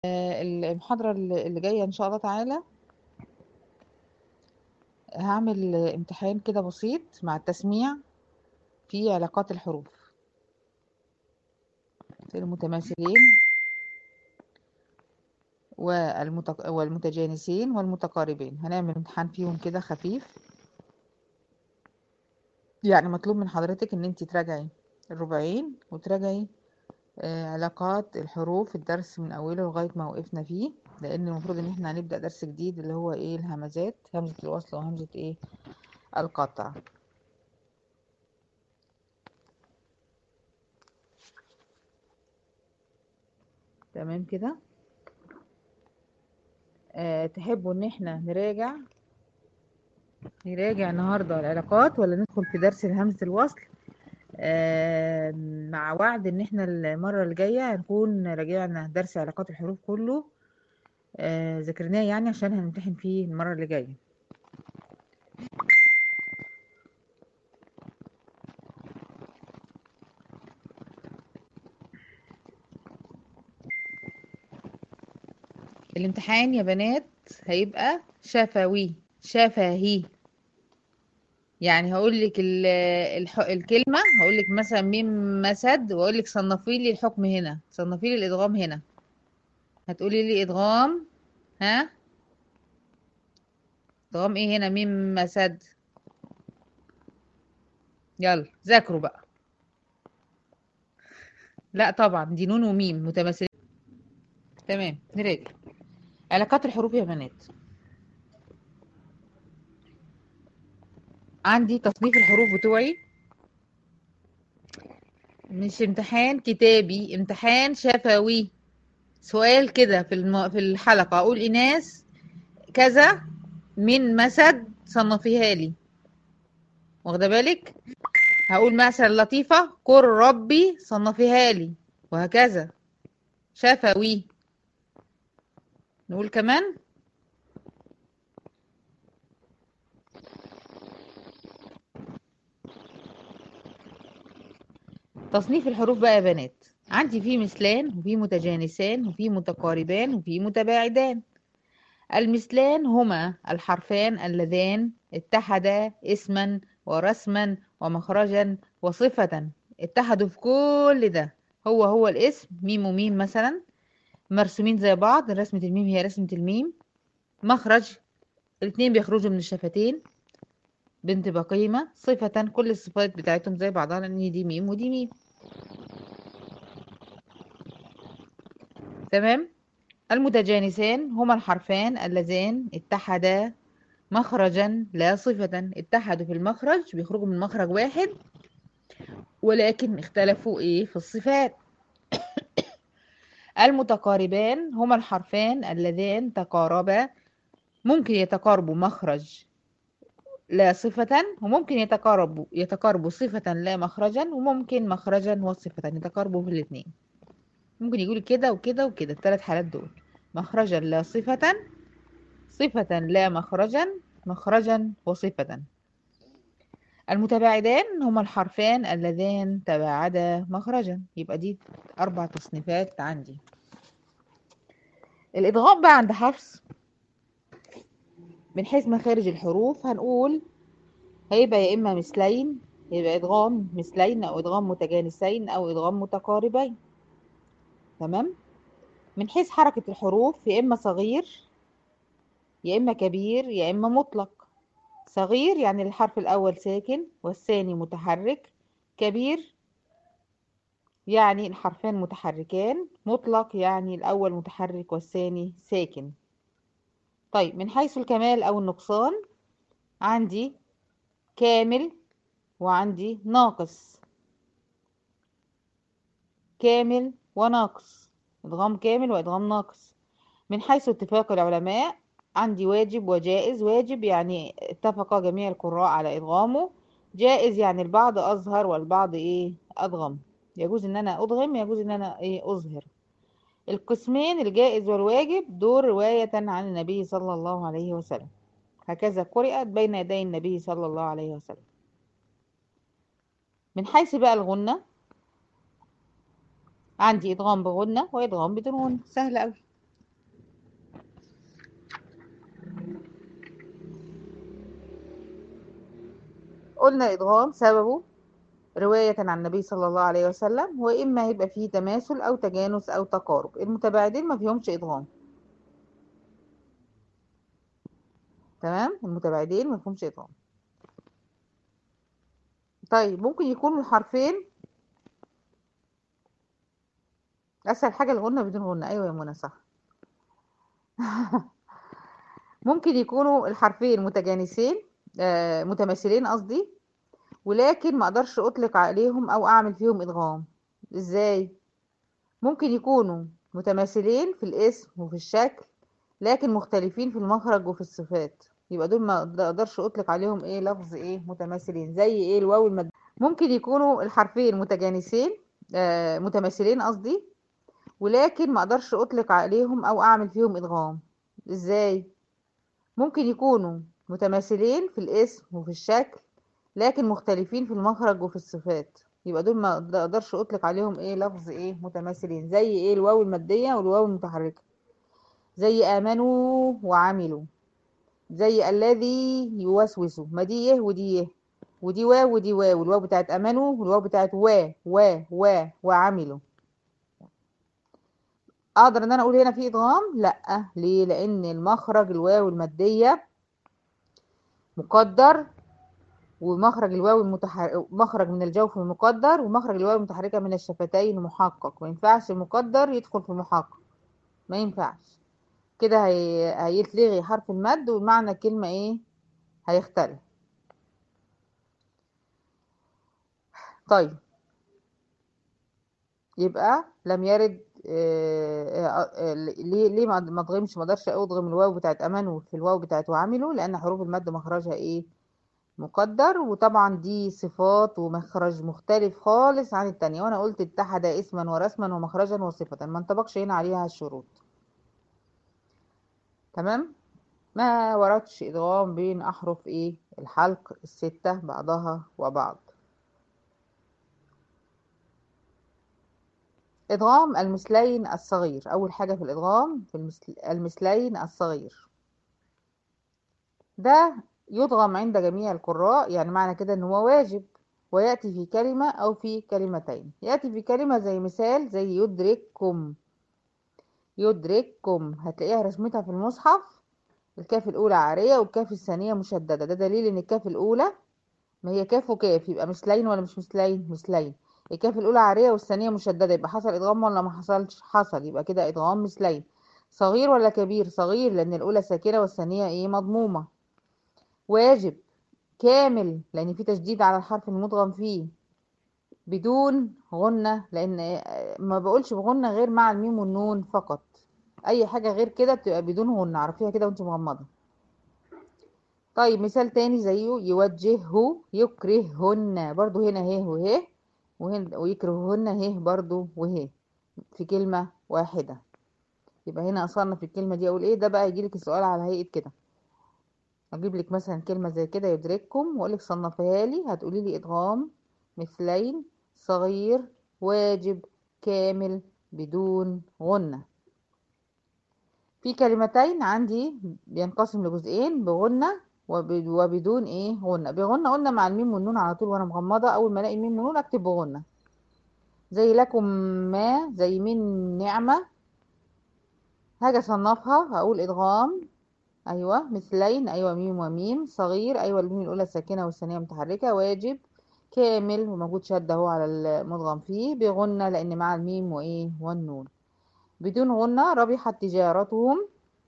المحاضرة اللي جاية إن شاء الله تعالى هعمل امتحان كده بسيط مع التسميع في علاقات الحروف المتماثلين والمتق... والمتجانسين والمتقاربين هنعمل امتحان فيهم كده خفيف يعني مطلوب من حضرتك ان انت تراجعي الربعين وتراجعي آه، علاقات الحروف في الدرس من اوله لغايه ما وقفنا فيه لان المفروض ان احنا هنبدا درس جديد اللي هو ايه الهمزات همزه الوصل وهمزه ايه القطع تمام كده أه تحبوا ان احنا نراجع نراجع النهارده العلاقات ولا ندخل في درس همزه الوصل آه، مع وعد ان احنا المرة اللي جاية هنكون راجعنا درس علاقات الحروف كله آه، ذاكرناه يعني عشان هنمتحن فيه المرة اللي جاية الامتحان يا بنات هيبقى شفوي شفهي يعني هقول لك الح... الكلمة هقول لك مثلا ميم مسد واقول لك صنفي لي الحكم هنا صنفي لي الادغام هنا هتقولي لي ادغام ها ادغام ايه هنا ميم مسد يلا ذاكروا بقى لا طبعا دي نون وميم متماثلين تمام نراجع علاقات الحروف يا بنات عندي تصنيف الحروف بتوعي مش امتحان كتابي امتحان شفوي سؤال كده في الم... في الحلقة أقول إناس كذا من مسد صنفيها لي واخده بالك هقول مثلا لطيفة قر ربي صنفيها لي وهكذا شفوي نقول كمان تصنيف الحروف بقى يا بنات عندي في مثلان وفي متجانسان وفي متقاربان وفي متباعدان المثلان هما الحرفان اللذان اتحدا اسما ورسما ومخرجا وصفة اتحدوا في كل ده هو هو الاسم ميم وميم مثلا مرسومين زي بعض رسمة الميم هي رسمة الميم مخرج الاتنين بيخرجوا من الشفتين بنت بقيمة صفة كل الصفات بتاعتهم زي بعضها لأن دي ميم ودي ميم تمام المتجانسان هما الحرفان اللذان اتحدا مخرجا لا صفة اتحدوا في المخرج بيخرجوا من مخرج واحد ولكن اختلفوا ايه في الصفات المتقاربان هما الحرفان اللذان تقاربا ممكن يتقاربوا مخرج لا صفة وممكن يتقاربوا يتقاربوا صفة لا مخرجا وممكن مخرجا وصفة يتقاربوا في الاثنين ممكن يقول كده وكده وكده الثلاث حالات دول مخرجا لا صفة صفة لا مخرجا مخرجا وصفة المتباعدان هما الحرفان اللذان تباعدا مخرجا يبقى دي أربع تصنيفات عندي الإدغام بقى عند حفص من حيث مخارج الحروف هنقول هيبقى يا إما مثلين يبقى إدغام مثلين أو إدغام متجانسين أو إدغام متقاربين تمام من حيث حركة الحروف يا إما صغير يا إما كبير يا إما مطلق صغير يعني الحرف الأول ساكن والثاني متحرك كبير يعني الحرفان متحركان مطلق يعني الأول متحرك والثاني ساكن طيب من حيث الكمال أو النقصان عندي كامل وعندي ناقص كامل وناقص ادغام كامل وادغام ناقص من حيث اتفاق العلماء عندي واجب وجائز واجب يعني اتفق جميع القراء على ادغامه جائز يعني البعض اظهر والبعض ايه ادغم يجوز ان انا ادغم يجوز ان انا ايه اظهر القسمين الجائز والواجب دول رواية عن النبي صلى الله عليه وسلم هكذا قرأت بين يدي النبي صلى الله عليه وسلم من حيث بقى الغنة عندي إدغام بغنة وإدغام بدون غنة سهل أوي قلنا إدغام سببه رواية عن النبي صلى الله عليه وسلم وإما يبقى فيه تماثل أو تجانس أو تقارب المتباعدين ما فيهمش إدغام تمام المتباعدين ما فيهمش إدغام طيب ممكن يكونوا الحرفين أسهل حاجة الغنة بدون غنة أيوة يا منى صح ممكن يكونوا الحرفين متجانسين آه متماثلين قصدي ولكن ما اقدرش اطلق عليهم او اعمل فيهم ادغام ازاي ممكن يكونوا متماثلين في الاسم وفي الشكل لكن مختلفين في المخرج وفي الصفات يبقى دول ما اقدرش اطلق عليهم ايه لفظ ايه متماثلين زي ايه الواو المد ممكن يكونوا الحرفين متجانسين آه متماثلين قصدي ولكن ما اقدرش اطلق عليهم او اعمل فيهم ادغام ازاي ممكن يكونوا متماثلين في الاسم وفي الشكل لكن مختلفين في المخرج وفي الصفات يبقى دول ما اقدرش اطلق عليهم ايه لفظ ايه متماثلين زي ايه الواو المادية والواو المتحركة زي امنوا وعملوا زي الذي يوسوس ما دي يه ودي يه ودي واو ودي واو الواو بتاعت امنوا والواو بتاعت وا وا وا وعملوا اقدر ان انا اقول هنا في ادغام لا ليه لان المخرج الواو الماديه مقدر ومخرج الواو المتحرك مخرج من الجوف مقدر ومخرج الواو المتحركه من الشفتين محقق ما ينفعش المقدر يدخل في المحقق ما ينفعش كده هي... هيتلغي حرف المد ومعنى الكلمه ايه هيختلف طيب يبقى لم يرد ليه ليه ما ادغمش ما اقدرش ادغم الواو بتاعت امنوا في الواو بتاعت وعملوا لان حروف المد مخرجها ايه مقدر وطبعا دي صفات ومخرج مختلف خالص عن التانية وانا قلت اتحد اسما ورسما ومخرجا وصفة ما انطبقش هنا عليها الشروط تمام ما وردش ادغام بين احرف ايه الحلق الستة بعضها وبعض إدغام المثلين الصغير أول حاجة في الإدغام في المثل... المثلين الصغير ده يدغم عند جميع القراء يعني معنى كده إن هو واجب ويأتي في كلمة أو في كلمتين يأتي في كلمة زي مثال زي يدرككم يدرككم هتلاقيها رسمتها في المصحف الكاف الأولى عارية والكاف الثانية مشددة ده دليل إن الكاف الأولى ما هي كاف وكاف يبقى مثلين ولا مش مثلين مثلين الكاف الأولى عارية والثانية مشددة يبقى حصل إدغام ولا ما حصلش حصل يبقى كده إدغام مثلين صغير ولا كبير صغير لأن الأولى ساكنة والثانية إيه مضمومة واجب كامل لأن في تشديد على الحرف المدغم فيه بدون غنة لأن ما بقولش بغنة غير مع الميم والنون فقط أي حاجة غير كده بتبقى بدون غنة عرفيها كده وانت مغمضة طيب مثال تاني زيه يوجهه يكرههن برضو هنا هيه وهيه وهنا ويكرههن هيه برضو وهيه في كلمة واحدة يبقى هنا أصلنا في الكلمة دي أقول إيه ده بقى يجيلك السؤال على هيئة كده أجيب لك مثلا كلمة زي كده يدرككم وأقول لك صنفيها لي هتقولي لي إدغام مثلين صغير واجب كامل بدون غنة في كلمتين عندي بينقسم لجزئين بغنة وبدون ايه غنة بغنة قلنا مع الميم والنون على طول وانا مغمضة اول ما الاقي الميم والنون اكتب بغنة زي لكم ما زي من نعمة هاجي اصنفها هقول ادغام ايوه مثلين ايوه ميم وميم صغير ايوه الميم الاولى ساكنة والثانية متحركة واجب كامل وموجود شد اهو على المدغم فيه بغنة لان مع الميم وايه والنون بدون غنة ربحت تجارتهم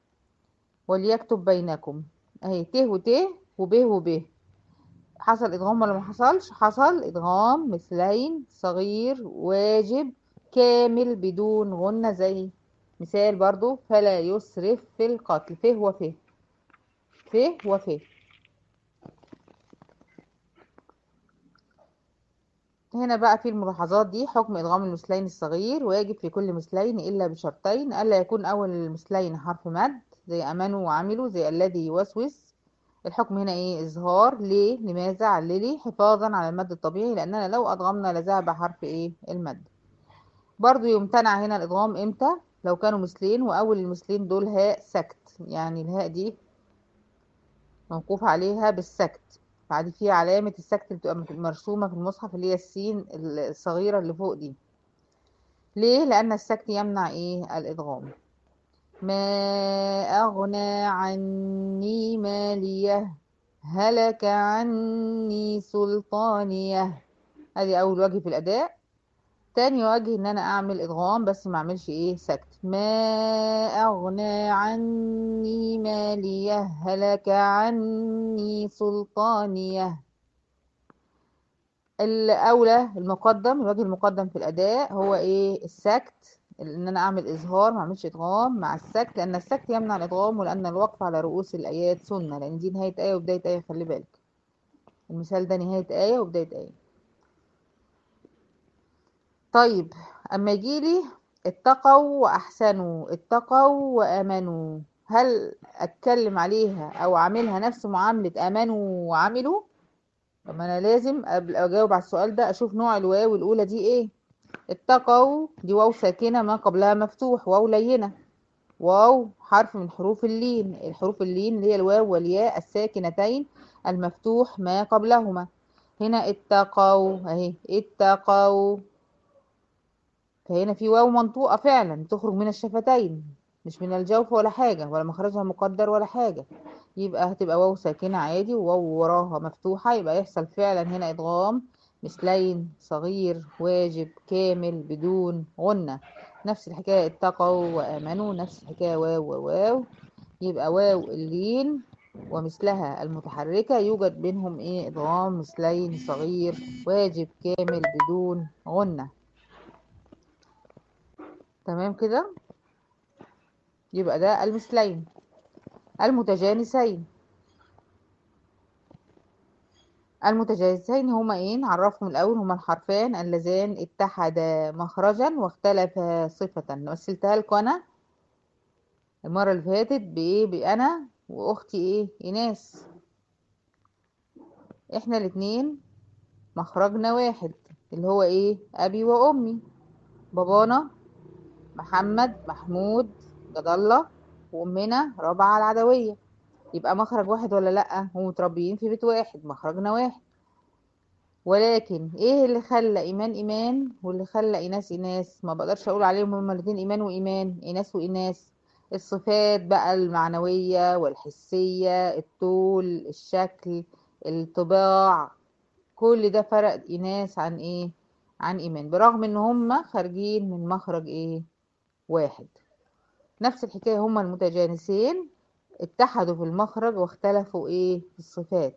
وليكتب بينكم اهي ت وت وب وب حصل ادغام ولا ما حصلش حصل ادغام مثلين صغير واجب كامل بدون غنة زي مثال برضو فلا يسرف في القتل ف وف ف وف هنا بقى في الملاحظات دي حكم ادغام المثلين الصغير واجب في كل مثلين الا بشرطين الا يكون اول المثلين حرف مد زي امنوا وعملوا زي الذي يوسوس الحكم هنا ايه اظهار ليه لماذا عللي حفاظا على المد الطبيعي لاننا لو ادغمنا لذهب حرف ايه المد برضو يمتنع هنا الادغام امتى لو كانوا مثلين واول المثلين دول هاء سكت يعني الهاء دي موقوف عليها بالسكت بعد فيه علامة السكت اللي بتبقى مرسومة في المصحف اللي هي السين الصغيرة اللي فوق دي ليه؟ لأن السكت يمنع ايه الإدغام ما أغنى عني ماليه هلك عني سلطانيه ادي اول وجه في الاداء تاني وجه ان انا اعمل ادغام بس ما اعملش ايه سكت ما اغنى عني ماليه هلك عني سلطانيه الاولى المقدم الوجه المقدم في الاداء هو ايه السكت ان انا اعمل اظهار ما اعملش ادغام مع السكت لان السكت يمنع الادغام ولان الوقف على رؤوس الايات سنه لان دي نهايه ايه وبدايه ايه خلي بالك المثال ده نهايه ايه وبدايه ايه طيب اما يجيلي اتقوا واحسنوا اتقوا وامنوا هل اتكلم عليها او اعملها نفس معامله امنوا وعملوا طب انا لازم قبل اجاوب على السؤال ده اشوف نوع الواو الاولى دي ايه اتقوا دي واو ساكنه ما قبلها مفتوح واو لينه واو حرف من حروف اللين الحروف اللين اللي هي الواو والياء الساكنتين المفتوح ما قبلهما هنا اتقوا اهي اتقوا فهنا في واو منطوقة فعلا تخرج من الشفتين مش من الجوف ولا حاجة ولا مخرجها مقدر ولا حاجة يبقى هتبقى واو ساكنة عادي وواو وراها مفتوحة يبقى يحصل فعلا هنا إدغام مثلين صغير واجب كامل بدون غنة نفس الحكاية اتقوا وآمنوا نفس الحكاية واو وواو يبقى واو اللين ومثلها المتحركة يوجد بينهم ايه إدغام مثلين صغير واجب كامل بدون غنة تمام كده يبقى ده المثلين المتجانسين المتجانسين هما ايه نعرفهم الاول هما الحرفان اللذان اتحدا مخرجا واختلفا صفة مثلتها لكم انا المرة اللي فاتت بايه بانا واختي ايه ايناس احنا الاتنين مخرجنا واحد اللي هو ايه ابي وامي بابانا محمد محمود جد الله وامنا رابعة العدوية يبقى مخرج واحد ولا لأ ومتربيين في بيت واحد مخرجنا واحد ولكن ايه اللي خلى ايمان ايمان واللي خلى ايناس ايناس ما بقدرش اقول عليهم هما الاتنين ايمان وايمان ايناس وايناس الصفات بقى المعنوية والحسية الطول الشكل الطباع كل ده فرق ايناس عن ايه عن ايمان برغم ان هما خارجين من مخرج ايه واحد نفس الحكاية هما المتجانسين اتحدوا في المخرج واختلفوا ايه في الصفات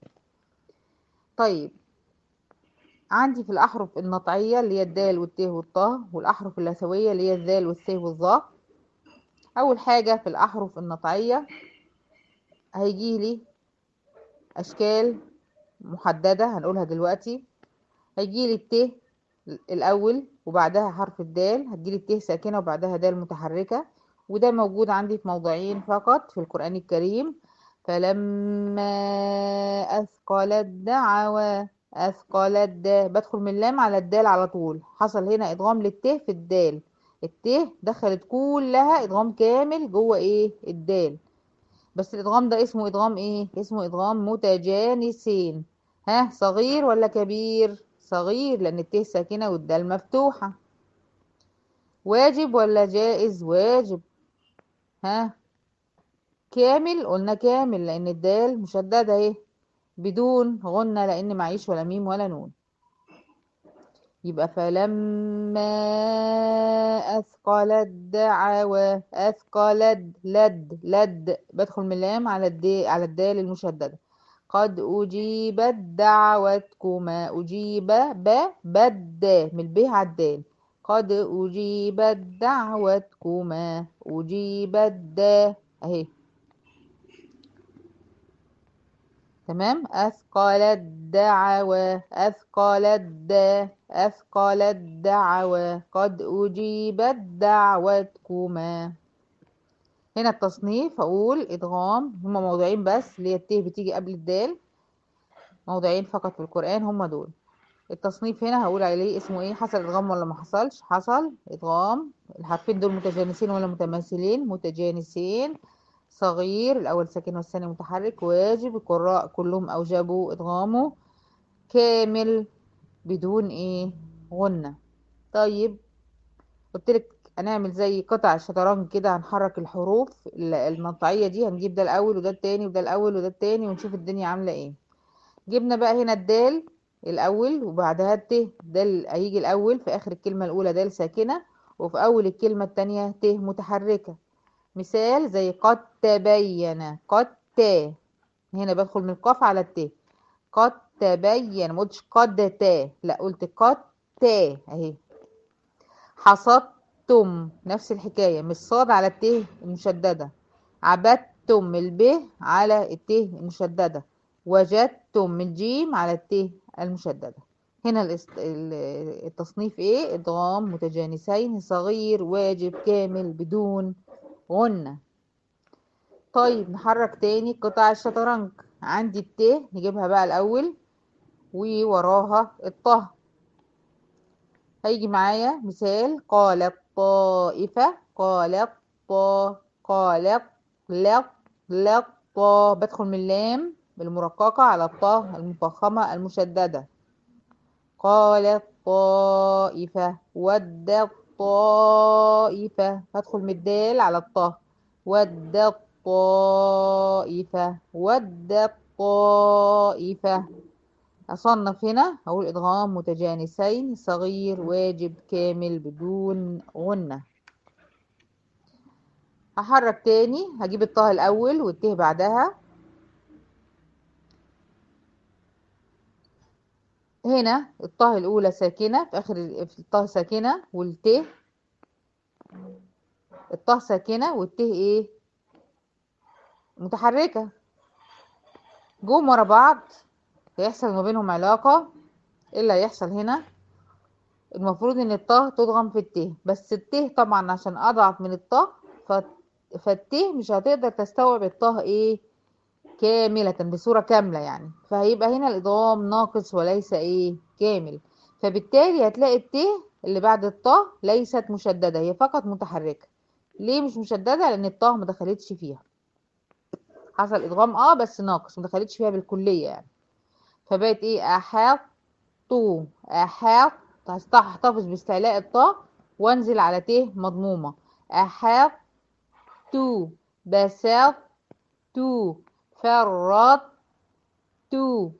طيب عندي في الأحرف النطعية اللي هي الدال والت والطاء والأحرف اللثوية اللي هي الذال والث والظاء أول حاجة في الأحرف النطعية هيجيلي أشكال محددة هنقولها دلوقتي هيجيلي الت الأول وبعدها حرف الدال هتجيلي الت ساكنة وبعدها دال متحركة وده موجود عندي في موضعين فقط في القرآن الكريم فلما أثقلت دعوى أثقلت دا بدخل من اللام على الدال على طول حصل هنا إدغام للت في الدال الت دخلت كلها إدغام كامل جوه إيه الدال بس الإدغام ده اسمه إدغام إيه اسمه إدغام متجانسين ها صغير ولا كبير صغير لأن الت ساكنة والدال مفتوحة واجب ولا جائز واجب ها كامل قلنا كامل لان الدال مشدده اهي بدون غنة لان معيش ولا ميم ولا نون يبقى فلما اثقلت دعوى اثقلت لد لد بدخل من اللام على الدال على الدال المشدده قد اجيبت دعوتكما اجيب ب بد من الب على الدال قد أجيبت دعوتكما أجيبت دا أهي تمام أثقل الدعوى أثقل الدا أثقل الدعوى قد أجيبت دعوتكما هنا التصنيف أقول إدغام هما موضوعين بس اللي هي الت بتيجي قبل الدال موضعين فقط في القرآن هما دول التصنيف هنا هقول عليه اسمه ايه حصل ادغام ولا ما حصلش حصل ادغام الحرفين دول متجانسين ولا متماثلين متجانسين صغير الأول ساكن والثاني متحرك واجب القراء كلهم أوجبوا إدغامه كامل بدون إيه غنة طيب قلت لك هنعمل زي قطع الشطرنج كده هنحرك الحروف ال- المقطعية دي هنجيب ده الأول وده التاني وده الأول وده التاني ونشوف الدنيا عاملة إيه جبنا بقى هنا الدال الأول وبعدها الت دال هيجي الأول في آخر الكلمة الأولى دال ساكنة وفي أول الكلمة التانية ت متحركة مثال زي قد تبين قد ت هنا بدخل من القاف على الت قد تبين ما قلتش قد ت لا قلت قد ت اهي حصدتم نفس الحكاية مش صاد على الت المشددة عبدتم الب على الت المشددة وجدتم الجيم على الت المشددة هنا الاست- ال- التصنيف ايه ادغام متجانسين صغير واجب كامل بدون غنة طيب نحرك تاني قطع الشطرنج عندي الت نجيبها بقى الأول ووراها الطه هيجي معايا مثال قالت طائفة قالت طا قالت لط لط طا بدخل من اللام المرققة على الطاء المفخمة المشددة قالت طائفة ودت طائفة هدخل من الدال على الطاء ودت طائفة ودت طائفة أصنف هنا هقول إدغام متجانسين صغير واجب كامل بدون غنة هحرك تاني هجيب الطه الأول والته بعدها هنا الطه الأولى ساكنة في آخر ال- في الطه ساكنة والته الطه ساكنة والته إيه متحركة جم ورا بعض هيحصل ما بينهم علاقة ايه اللي هيحصل هنا المفروض ان الطه تضغم في الته بس الته طبعا عشان اضعف من الطه ف- فالته مش هتقدر تستوعب الطه ايه كاملة بصورة كاملة يعني فهيبقى هنا الادغام ناقص وليس ايه كامل فبالتالي هتلاقي الته اللي بعد الطه ليست مشددة هي فقط متحركة ليه مش مشددة لان الطه ما دخلتش فيها حصل ادغام اه بس ناقص ما دخلتش فيها بالكلية يعني فبقت ايه احاطوا احاط هست- هحتفظ باستعلاء الطاء وانزل على ت مضمومة احاطوا بسطوا فرطوا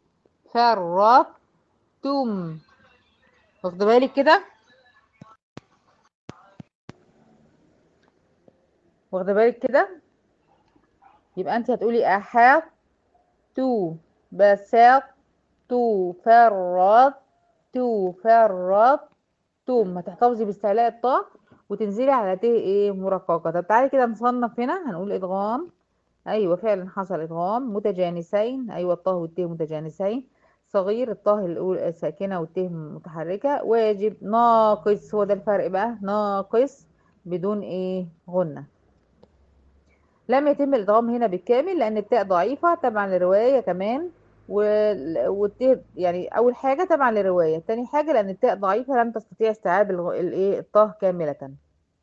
فرطتم واخد بالك كده واخد بالك كده يبقى انت هتقولي احاطوا بسطوا فرطوا فرطتم هتحتفظي باستعلاء الطاء وتنزلي على ت ايه مرققة طب تعالي كده نصنف هنا هنقول ادغام ايوه فعلا حصل ادغام متجانسين ايوه الطه والت متجانسين صغير الطه الاولى ساكنه والت متحركه واجب ناقص هو ده الفرق بقى ناقص بدون ايه غنه لم يتم الادغام هنا بالكامل لان التاء ضعيفه تبعا للروايه كمان وال- والت يعني اول حاجه تبعا للروايه تاني حاجه لان التاء ضعيفه لم تستطيع استيعاب الغ- الايه الطه كامله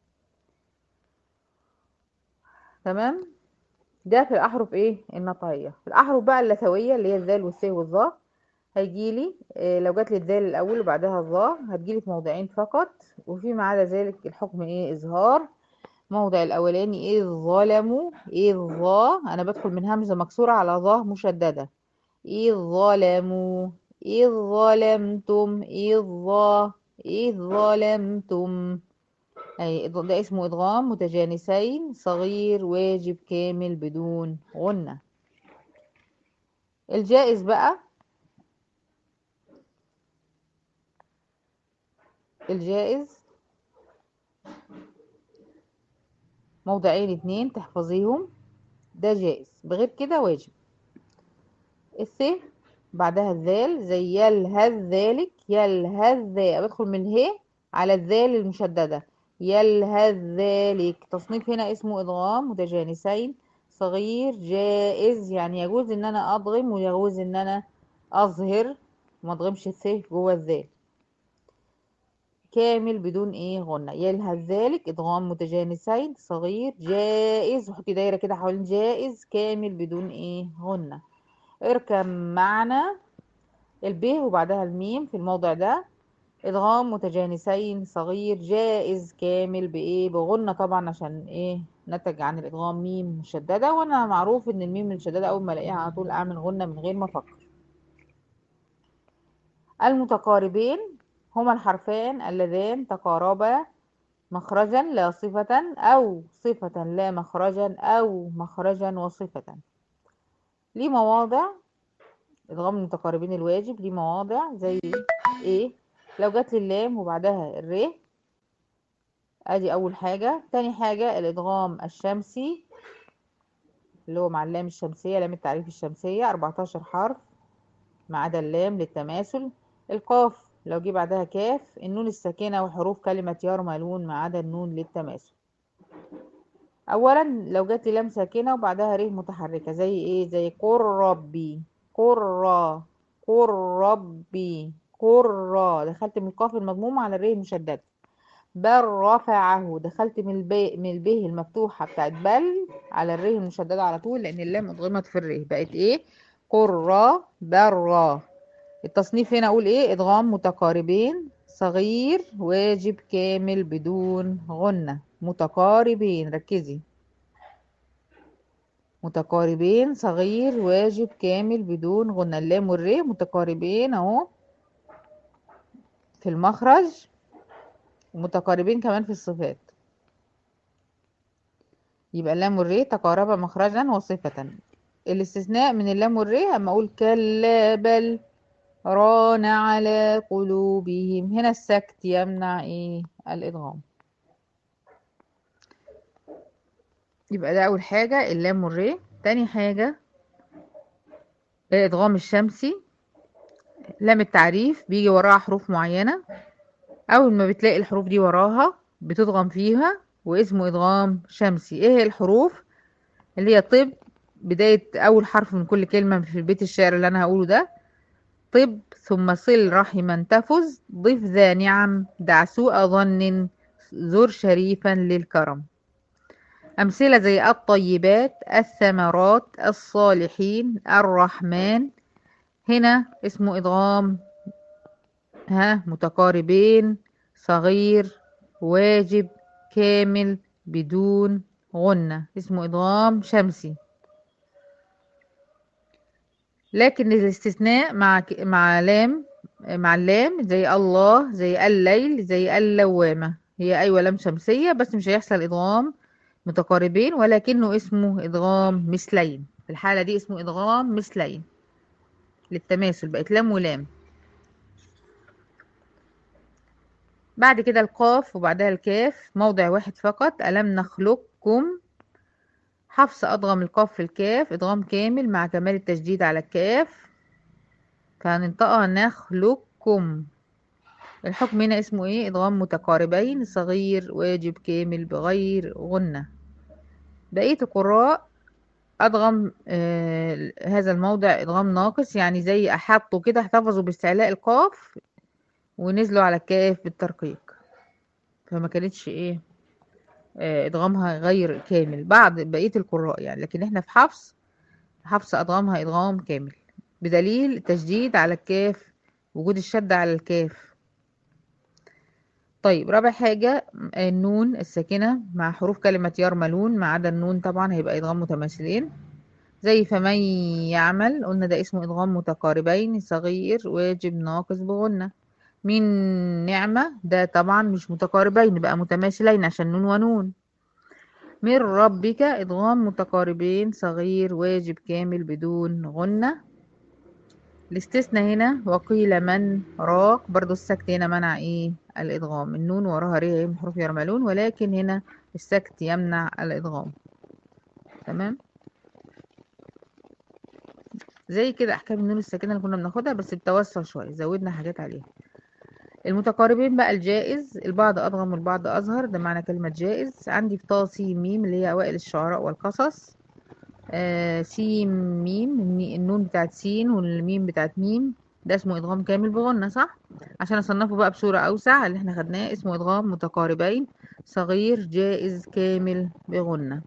تمام ده في الأحرف إيه النطعية الأحرف بقى اللثوية اللي هي الذال والث والظاء هيجيلي إيه لو جات لي الذال الأول وبعدها الظاء هتجيلي في موضعين فقط وفيما عدا ذلك الحكم إيه إظهار موضع الأولاني إيه ظلموا إيه ظا أنا بدخل من همزة مكسورة على ظا مشددة إيه ظلموا إيه ظلمتم إيه ظا إيه ظلمتم أي ده اسمه إدغام متجانسين صغير واجب كامل بدون غنة الجائز بقى الجائز موضعين اتنين تحفظيهم ده جائز بغير كده واجب الث بعدها الذال زي يلهث ذلك يلهث ذا بدخل من الهاء على الذال المشددة يلهث ذلك تصنيف هنا اسمه إدغام متجانسين صغير جائز يعني يجوز ان انا اضغم ويجوز ان انا اظهر وما اضغمش الث جوه الذال كامل بدون ايه غنة يلهث ذلك ادغام متجانسين صغير جائز وحطي دايرة كده حوالين جائز كامل بدون ايه غنة اركب معنا الب وبعدها الميم في الموضع ده ادغام متجانسين صغير جائز كامل بايه بغنة طبعا عشان ايه نتج عن الادغام ميم مشددة وانا معروف ان الميم المشددة اول ما الاقيها على طول اعمل غنة من غير ما افكر المتقاربين هما الحرفان اللذان تقاربا مخرجا لا صفة أو صفة لا مخرجا أو مخرجا وصفة ليه مواضع إدغام المتقاربين الواجب ليه مواضع زي إيه لو جت لي اللام وبعدها الر ادي اول حاجة تاني حاجة الادغام الشمسي اللي هو مع اللام الشمسية لام التعريف الشمسية 14 حرف ما عدا اللام للتماثل القاف لو جه بعدها كاف النون الساكنة وحروف كلمة يرملون ما عدا النون للتماثل اولا لو جت لي لام ساكنة وبعدها ر متحركة زي ايه زي قر ربي قر قر ربي قرى دخلت من القاف المضمومة على الري المشددة بل رفعه دخلت من الب من الب المفتوحة بتاعت بل على الري المشددة على طول لأن اللام ادغمت في الري بقت ايه قرى برا التصنيف هنا أقول ايه ادغام متقاربين صغير واجب كامل بدون غنة متقاربين ركزي متقاربين صغير واجب كامل بدون غنة اللام والري متقاربين اهو في المخرج ومتقاربين كمان في الصفات يبقى اللام والري تقاربا مخرجا وصفة الاستثناء من اللام والري اما اقول كلا بل ران على قلوبهم هنا السكت يمنع ايه الادغام يبقى ده اول حاجة اللام والري تاني حاجة الادغام الشمسي لام التعريف بيجي وراها حروف معينة أول ما بتلاقي الحروف دي وراها بتضغم فيها واسمه إدغام شمسي إيه هي الحروف اللي هي طب بداية أول حرف من كل كلمة في البيت الشعر اللي أنا هقوله ده طب ثم صل رحما تفز ضف ذا نعم دع سوء ظن زر شريفا للكرم أمثلة زي الطيبات الثمرات الصالحين الرحمن هنا اسمه إدغام ها متقاربين صغير واجب كامل بدون غنة اسمه إدغام شمسي لكن الاستثناء مع مع لام مع اللام زي الله زي الليل زي اللوامة هي أيوة لام شمسية بس مش هيحصل إدغام متقاربين ولكنه اسمه إدغام مثلين في الحالة دي اسمه إدغام مثلين للتماثل بقت لام ولام بعد كده القاف وبعدها الكاف موضع واحد فقط ألم نخلقكم حفص أضغم القاف في الكاف إدغام كامل مع كمال التشديد على الكاف فهننطقها نخلقكم الحكم هنا اسمه ايه إدغام متقاربين صغير واجب كامل بغير غنة بقية القراء أدغم آه هذا الموضع إدغام ناقص يعني زي أحطوا كده احتفظوا باستعلاء القاف ونزلوا على الكاف بالترقيق فما كانتش ايه آه إدغامها غير كامل بعض بقية القراء يعني لكن احنا في حفص حفص أدغامها إدغام كامل بدليل تشديد على الكاف وجود الشدة على الكاف طيب رابع حاجة النون الساكنة مع حروف كلمة يرملون ما عدا النون طبعا هيبقى إدغام متماثلين زي فمن يعمل قلنا ده اسمه إدغام متقاربين صغير واجب ناقص بغنة من نعمة ده طبعا مش متقاربين بقى متماثلين عشان نون ونون من ربك إدغام متقاربين صغير واجب كامل بدون غنة الاستثناء هنا وقيل من راق برضو السكت هنا منع ايه الادغام النون وراها ريه من حروف يرملون ولكن هنا السكت يمنع الادغام تمام زي كده احكام النون الساكنه اللي كنا بناخدها بس بتوسع شويه زودنا حاجات عليها المتقاربين بقى الجائز البعض ادغم والبعض اظهر ده معنى كلمه جائز عندي في طا سين ميم اللي هي اوائل الشعراء والقصص آه سين ميم النون بتاعت سين والميم بتاعت ميم ده اسمه ادغام كامل بغنة صح عشان اصنفه بقى بصورة اوسع اللي احنا خدناه اسمه ادغام متقاربين صغير جائز كامل بغنة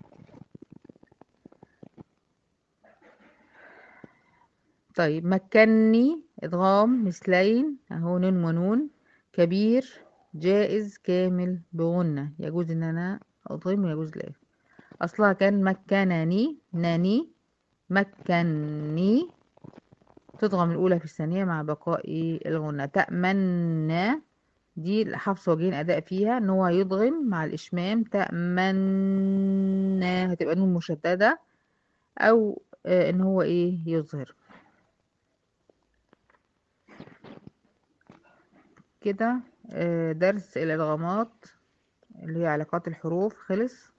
طيب مكني ادغام مثلين اهو نون ونون كبير جائز كامل بغنة يجوز ان انا اضغم ويجوز لا اصلها كان مكنني ناني مكني تضغم الأولى في الثانية مع بقاء الغنة تأمنا دي حفص وجهين أداء فيها إن هو يضغم مع الإشمام تأمنا هتبقى نون مشددة أو آه إن هو إيه يظهر كده آه درس الإدغامات اللي هي علاقات الحروف خلص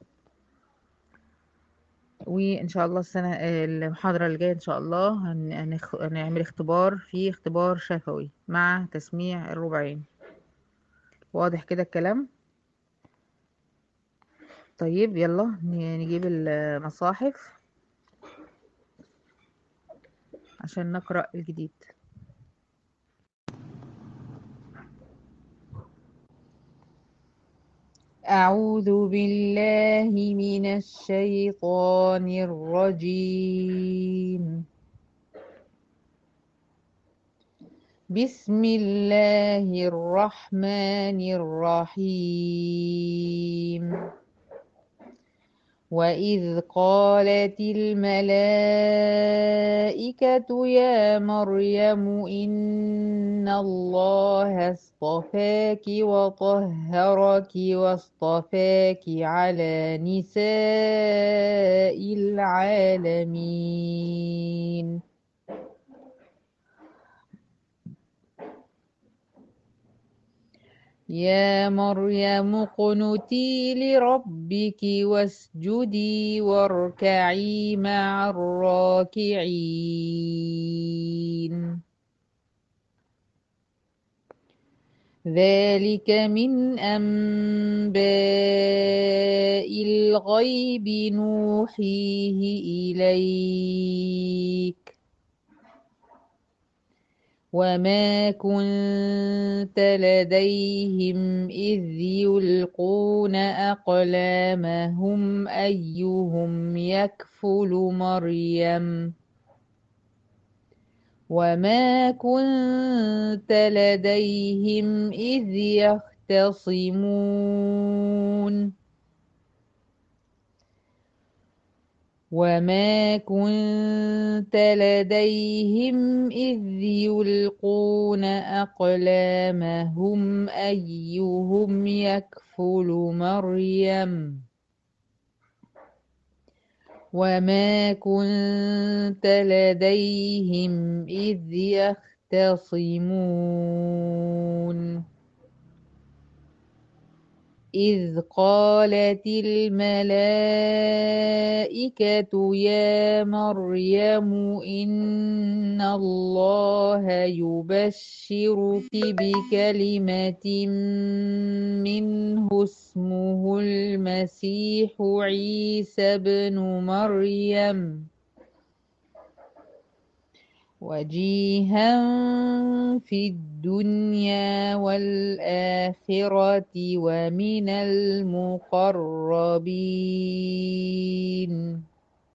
وإن شاء الله السنة المحاضرة اللي جاية إن شاء الله هن- هنخ... هنعمل اختبار في اختبار شفوي مع تسميع الربعين واضح كده الكلام طيب يلا ن- نجيب المصاحف عشان نقرأ الجديد أعوذ بالله من الشيطان الرجيم بسم الله الرحمن الرحيم وإذ قالت الملائكة يا مريم إن الله اصطفاك وطهرك واصطفاك على نساء العالمين يا مريم اقنتي لربك واسجدي واركعي مع الراكعين ذلك من أنباء الغيب نوحيه إليك وما كنت لديهم إذ يلقون أقلامهم أيهم يكفل مريم وما كنت لديهم إذ يختصمون وما كنت لديهم إذ يلقون أقلامهم أيهم يكفل مريم وما كنت لديهم إذ يختصمون إذ قالت الملائكة يا مريم إن الله يبشرك بكلمة منه اسمه المسيح عيسى بن مريم وجيها في الدنيا والآخرة ومن المقربين